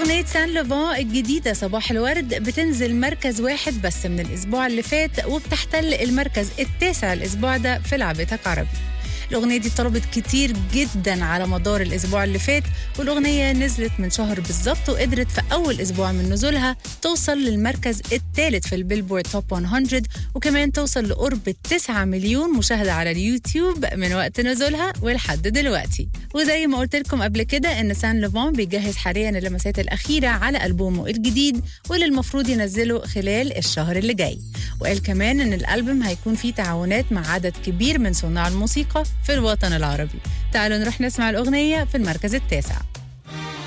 أغنية سان لوفان الجديدة صباح الورد بتنزل مركز واحد بس من الأسبوع اللي فات وبتحتل المركز التاسع الأسبوع ده في لعبتك عربي الأغنية دي طلبت كتير جدا على مدار الأسبوع اللي فات والأغنية نزلت من شهر بالظبط وقدرت في أول أسبوع من نزولها توصل للمركز الثالث في البيلبورد توب 100 وكمان توصل لقرب 9 مليون مشاهدة على اليوتيوب من وقت نزولها ولحد دلوقتي وزي ما قلت لكم قبل كده إن سان لوفان بيجهز حاليا اللمسات الأخيرة على ألبومه الجديد واللي المفروض ينزله خلال الشهر اللي جاي وقال كمان إن الألبوم هيكون فيه تعاونات مع عدد كبير من صناع الموسيقى في الوطن العربي تعالوا نروح نسمع الأغنية في المركز التاسع